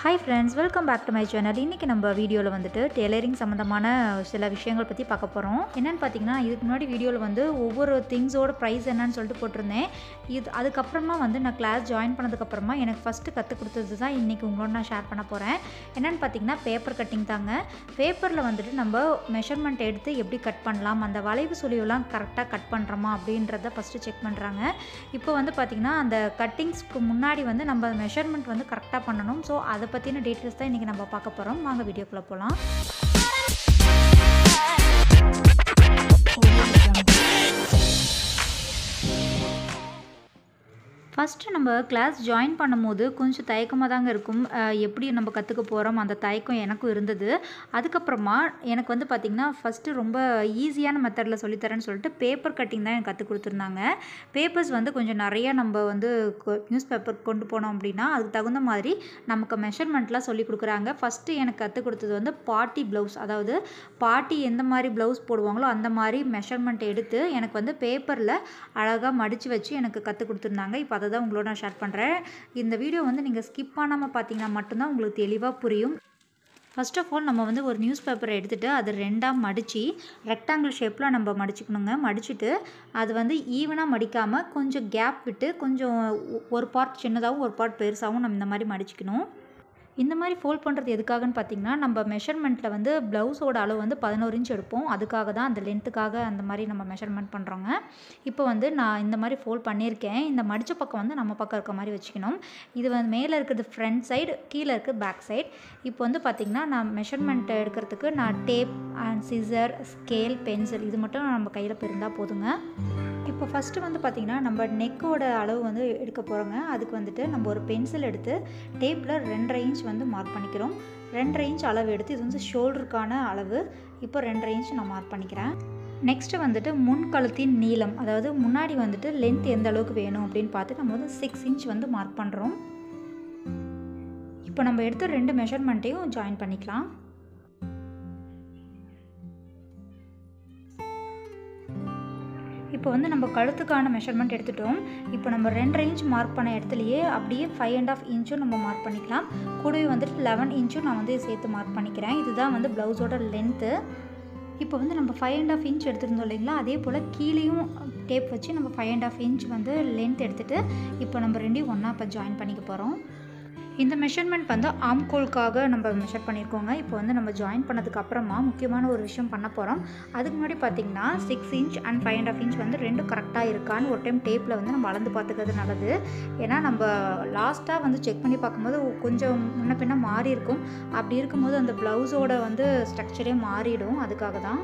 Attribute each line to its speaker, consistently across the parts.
Speaker 1: hi friends welcome back to my channel இன்றைக்கி நம்ம வீடியோவில் வந்துட்டு டெய்லரிங் சம்மந்தமான சில விஷயங்கள் பற்றி பார்க்க போகிறோம் என்னென்னு பார்த்தீங்கன்னா இதுக்கு முன்னாடி வீடியோவில் வந்து ஒவ்வொரு திங்ஸோட ப்ரைஸ் என்னன்னு சொல்லிட்டு போட்டிருந்தேன் இது அதுக்கப்புறமா வந்து நான் கிளாஸ் ஜாயின் பண்ணதுக்கப்புறமா எனக்கு ஃபஸ்ட்டு கற்றுக் கொடுத்தது தான் இன்றைக்கி உங்களோட நான் ஷேர் பண்ண போகிறேன் என்னென்னு பார்த்தீங்கன்னா பேப்பர் கட்டிங் தாங்க பேப்பரில் வந்துட்டு நம்ம மெஷர்மெண்ட் எடுத்து எப்படி கட் பண்ணலாம் அந்த வளைவு சுழிவெல்லாம் கரெக்டாக கட் பண்ணுறோமா அப்படின்றத ஃபஸ்ட்டு செக் பண்ணுறாங்க இப்போ வந்து பார்த்திங்கன்னா அந்த கட்டிங்ஸ்க்கு முன்னாடி வந்து நம்ம மெஷர்மெண்ட் வந்து கரெக்டாக பண்ணணும் ஸோ அதை பற்றின டீட்டெயில்ஸ் தான் இன்றைக்கி நம்ம பார்க்க போகிறோம் வாங்க வீடியோக்குள்ளே போகலாம் ஃபஸ்ட்டு நம்ம கிளாஸ் ஜாயின் பண்ணும்போது கொஞ்சம் தயக்கமாக தாங்க இருக்கும் அஹ் எப்படி நம்ம கற்றுக்க போகிறோம் அந்த தயக்கம் எனக்கும் இருந்தது அதுக்கப்புறமா எனக்கு வந்து பார்த்திங்கன்னா ஃபஸ்ட்டு ரொம்ப ஈஸியான மெத்தடில் சொல்லித்தரேன்னு சொல்லிட்டு பேப்பர் கட்டிங் தான் எனக்கு கற்றுக் கொடுத்துருந்தாங்க பேப்பர்ஸ் வந்து கொஞ்சம் நிறையா நம்ம வந்து நியூஸ் பேப்பர் கொண்டு போனோம் அப்படின்னா அதுக்கு தகுந்த மாதிரி நமக்கு மெஷர்மெண்ட்லாம் சொல்லி கொடுக்குறாங்க ஃபஸ்ட்டு எனக்கு கற்றுக் கொடுத்தது வந்து பார்ட்டி ப்ளவுஸ் அதாவது பார்ட்டி எந்த மாதிரி ப்ளவுஸ் போடுவாங்களோ அந்த மாதிரி மெஷர்மெண்ட் எடுத்து எனக்கு வந்து பேப்பரில் அழகாக மடித்து வச்சு எனக்கு கற்றுக் கொடுத்துருந்தாங்க இப்போ அதை தான் உங்களோட நான் ஷேர் பண்ணுறேன் இந்த வீடியோ வந்து நீங்கள் ஸ்கிப் பண்ணாமல் பார்த்தீங்கன்னா மட்டும்தான் உங்களுக்கு தெளிவாக புரியும் ஃபர்ஸ்ட் ஆஃப் ஆல் நம்ம வந்து ஒரு நியூஸ் பேப்பரை எடுத்துகிட்டு அது ரெண்டாக மடித்து ரெக்டாங்கிள் ஷேப்பில் நம்ம மடிச்சுக்கணுங்க மடிச்சுட்டு அது வந்து ஈவனாக மடிக்காமல் கொஞ்சம் கேப் விட்டு கொஞ்சம் ஒ- ஒரு பார்ட் சின்னதாகவும் ஒரு பார்ட் பெருசாகவும் நம்ம இந்த மாதிரி மடிச்சுக்கணும் இந்த மாதிரி ஃபோல்ட் பண்ணுறது எதுக்காகன்னு பார்த்தீங்கன்னா நம்ம மெஷர்மெண்ட்டில் வந்து ப்ளவுஸோட அளவு வந்து பதினோரு இன்ச் எடுப்போம் அதுக்காக தான் அந்த லென்த்துக்காக அந்த மாதிரி நம்ம மெஷர்மெண்ட் பண்ணுறோங்க இப்போ வந்து நான் இந்த மாதிரி ஃபோல்ட் பண்ணியிருக்கேன் இந்த மடித்த பக்கம் வந்து நம்ம பக்கம் இருக்க மாதிரி வச்சுக்கணும் இது வந்து மேலே இருக்கிறது ஃப்ரண்ட் சைடு கீழே இருக்குது பேக் சைடு இப்போ வந்து பார்த்திங்கன்னா நான் மெஷர்மெண்ட் எடுக்கிறதுக்கு நான் tape and scissor scale pencil இது மட்டும் நம்ம கையில் இருந்தால் போதுங்க இப்போ ஃபஸ்ட்டு வந்து பார்த்திங்கன்னா நம்ம நெக்கோட அளவு வந்து எடுக்க போகிறோங்க அதுக்கு வந்துட்டு நம்ம ஒரு பென்சில் எடுத்து டேப்பில் ரெண்டரை இன்ச் வந்து மார்க் பண்ணிக்கிறோம் ரெண்டரை இன்ச் அளவு எடுத்து இது வந்து ஷோல்டருக்கான அளவு இப்போ ரெண்டரை இன்ச் நான் மார்க் பண்ணிக்கிறேன் நெக்ஸ்ட்டு வந்துட்டு முன் கழுத்தின் நீளம் அதாவது முன்னாடி வந்துட்டு லென்த் எந்த அளவுக்கு வேணும் அப்படின்னு பார்த்து நம்ம வந்து சிக்ஸ் இன்ச் வந்து மார்க் பண்ணுறோம் இப்போ நம்ம எடுத்த ரெண்டு மெஷர்மெண்ட்டையும் ஜாயின் பண்ணிக்கலாம் இப்போ வந்து நம்ம கழுத்துக்கான மெஷர்மெண்ட் எடுத்துட்டோம் இப்போ நம்ம ரெண்டரை இன்ச் மார்க் பண்ண இடத்துலையே அப்படியே ஃபைவ் அண்ட் ஆஃப் இன்ச்சும் நம்ம மார்க் பண்ணிக்கலாம் கூடவே வந்துட்டு லெவன் இன்ச்சும் நான் வந்து சேர்த்து மார்க் பண்ணிக்கிறேன் இதுதான் வந்து ப்ளவுஸோட லென்த்து இப்போ வந்து நம்ம ஃபைவ் அண்ட் ஆஃப் இன்ச் எடுத்துருந்தோம் இல்லைங்களா அதே போல் கீழேயும் டேப் வச்சு நம்ம ஃபைவ் அண்ட் ஆஃப் இன்ச் வந்து லென்த் எடுத்துகிட்டு இப்போ நம்ம ரெண்டையும் ஒன்றா இப்போ ஜாயின் பண்ணிக்க போகிறோம் இந்த மெஷர்மெண்ட் வந்து ஆம்கோலுக்காக நம்ம மெஷர் பண்ணியிருக்கோங்க இப்போ வந்து நம்ம ஜாயின் பண்ணதுக்கு அப்புறமா முக்கியமான ஒரு விஷயம் பண்ண போகிறோம் அதுக்கு முன்னாடி பார்த்தீங்கன்னா six inch and five and half inch வந்து ரெண்டும் கரெக்டாக இருக்கான்னு ஒரு டைம் டேப்பில் வந்து நம்ம அளந்து பார்த்துக்கிறது நல்லது ஏன்னா நம்ம லாஸ்ட்டாக வந்து செக் பண்ணி பார்க்கும்போது கொஞ்சம் முன்ன பின்ன மாறி இருக்கும் அப்படி இருக்கும்போது அந்த ப்ளவுஸோட வந்து ஸ்ட்ரக்சரே மாறிடும் அதுக்காக தான்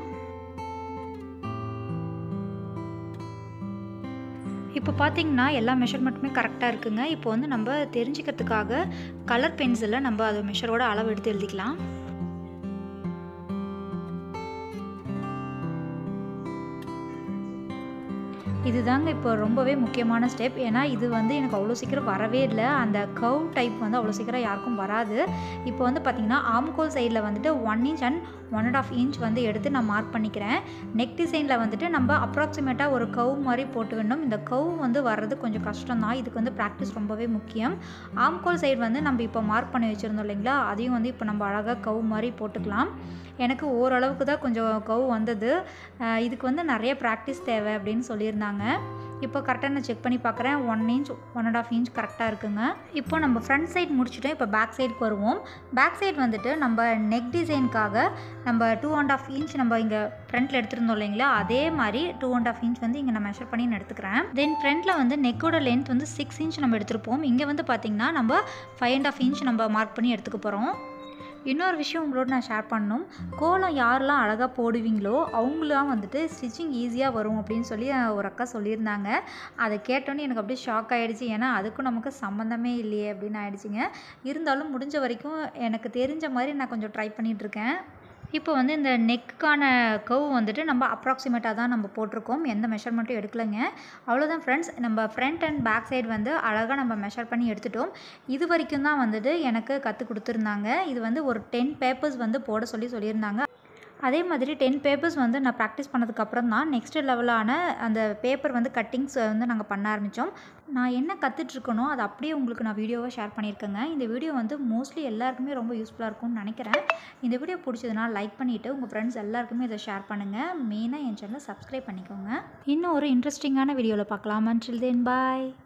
Speaker 1: இப்போ பார்த்தீங்கன்னா எல்லா மெஷர்மெண்ட்டுமே கரெக்டாக இருக்குங்க இப்போ வந்து நம்ம தெரிஞ்சுக்கிறதுக்காக கலர் பென்சிலில் நம்ம அது மெஷரோட அளவு எடுத்து எழுதிக்கலாம் இதுதாங்க இப்போ ரொம்பவே முக்கியமான ஸ்டெப் ஏன்னா இது வந்து எனக்கு அவ்வளோ சீக்கிரம் வரவே இல்லை அந்த கவ் டைப் வந்து அவ்வளோ சீக்கிரம் யாருக்கும் வராது இப்போ வந்து பார்த்திங்கன்னா ஆம்கோல் சைடில் வந்துட்டு one inch and one and half inch வந்து எடுத்து நான் மார்க் பண்ணிக்கிறேன் நெக் டிசைனில் வந்துட்டு நம்ம அப்ராக்சிமேட்டாக ஒரு கவ் மாதிரி போட்டு வேணும் இந்த கவ் வந்து வர்றது கொஞ்சம் கஷ்டம் தான் இதுக்கு வந்து ப்ராக்டிஸ் ரொம்பவே முக்கியம் ஆம்கோல் சைடு வந்து நம்ம இப்போ மார்க் பண்ணி வச்சுருந்தோம் இல்லைங்களா அதையும் வந்து இப்போ நம்ம அழகாக கவ் மாதிரி போட்டுக்கலாம் எனக்கு ஓரளவுக்கு தான் கொஞ்சம் கவ் வந்தது அஹ் இதுக்கு வந்து நிறைய ப்ராக்டிஸ் தேவை அப்படின்னு சொல்லியிருந்தாங்க இப்போ கரெக்டாக நான் செக் பண்ணி பார்க்குறேன் one inch one and half inch கரெக்டாக இருக்குங்க இப்போ நம்ம ஃப்ரண்ட் சைடு முடிச்சுட்டோம் இப்போ பேக் சைடுக்கு வருவோம் பேக் சைடு வந்துட்டு நம்ம நெக் டிசைனுக்காக நம்ம டூ அண்ட் ஆஃப் இன்ச் நம்ம இங்கே ஃப்ரண்ட்டில் எடுத்திருந்தோம் இல்லைங்களா அதே மாதிரி டூ அண்ட் ஆஃப் இன்ச் வந்து இங்கே நான் மெஷர் பண்ணி நான் எடுத்துக்கிறேன் தென் ஃப்ரண்ட்டில் வந்து நெக்கோட லென்த் வந்து சிக்ஸ் இன்ச் நம்ம எடுத்திருப்போம் இங்கே வந்து பார்த்திங்கன்னா நம்ம ஃபைவ் அண்ட் ஆஃப் இன்ச் நம்ம மார்க் பண்ணி எடுத்துக்க போகிறோம் இன்னொரு விஷயம் உங்களோட நான் ஷேர் பண்ணணும் கோலம் யாரெல்லாம் அழகாக போடுவீங்களோ அவங்களாம் வந்துட்டு ஸ்டிச்சிங் ஈஸியாக வரும் அப்படின்னு சொல்லி அஹ், ஒரு அக்கா சொல்லியிருந்தாங்க அதை கேட்டோன்னே எனக்கு அப்படியே ஷாக் ஆகிடுச்சு ஏன்னா அதுக்கும் நமக்கு சம்மந்தமே இல்லையே அப்படின்னு ஆயிடுச்சுங்க இருந்தாலும் முடிஞ்ச வரைக்கும் எனக்கு தெரிஞ்ச மாதிரி நான் கொஞ்சம் ட்ரை பண்ணிகிட்ருக்கேன் இப்போ வந்து இந்த நெக்குக்கான கவ் வந்துட்டு நம்ம அப்ராக்சிமேட்டாக தான் நம்ம போட்டிருக்கோம் எந்த மெஷர்மெண்ட்டும் எடுக்கலைங்க அவ்வளோதான் ஃப்ரெண்ட்ஸ் நம்ம ஃப்ரண்ட் அண்ட் பேக் சைடு வந்து அழகாக நம்ம மெஷர் பண்ணி எடுத்துட்டோம் இது வரைக்கும் தான் வந்துட்டு எனக்கு கற்றுக் கொடுத்துருந்தாங்க இது வந்து ஒரு டென் பேப்பர்ஸ் வந்து போட சொல்லி சொல்லியிருந்தாங்க அதே மாதிரி டென் பேப்பர்ஸ் வந்து நான் ப்ராக்டிஸ் பண்ணதுக்கப்புறம் தான் நெக்ஸ்ட் லெவலான அந்த பேப்பர் வந்து கட்டிங்ஸ் வந்து நாங்கள் பண்ண ஆரம்பித்தோம் நான் என்ன கற்றுட்ருக்கனோ அதை அப்படியே உங்களுக்கு நான் வீடியோவை ஷேர் பண்ணியிருக்கேங்க இந்த வீடியோ வந்து மோஸ்ட்லி எல்லாருக்குமே ரொம்ப யூஸ்ஃபுல்லாக இருக்கும்னு நினைக்கிறேன் இந்த வீடியோ பிடிச்சதுனா லைக் பண்ணிவிட்டு உங்கள் ஃப்ரெண்ட்ஸ் எல்லாருக்குமே இதை ஷேர் பண்ணுங்கள் மெயினாக என் சேனலை சப்ஸ்கிரைப் பண்ணிக்கோங்க இன்னும் ஒரு இன்ட்ரெஸ்டிங்கான வீடியோவில் பார்க்கலாம் until then bye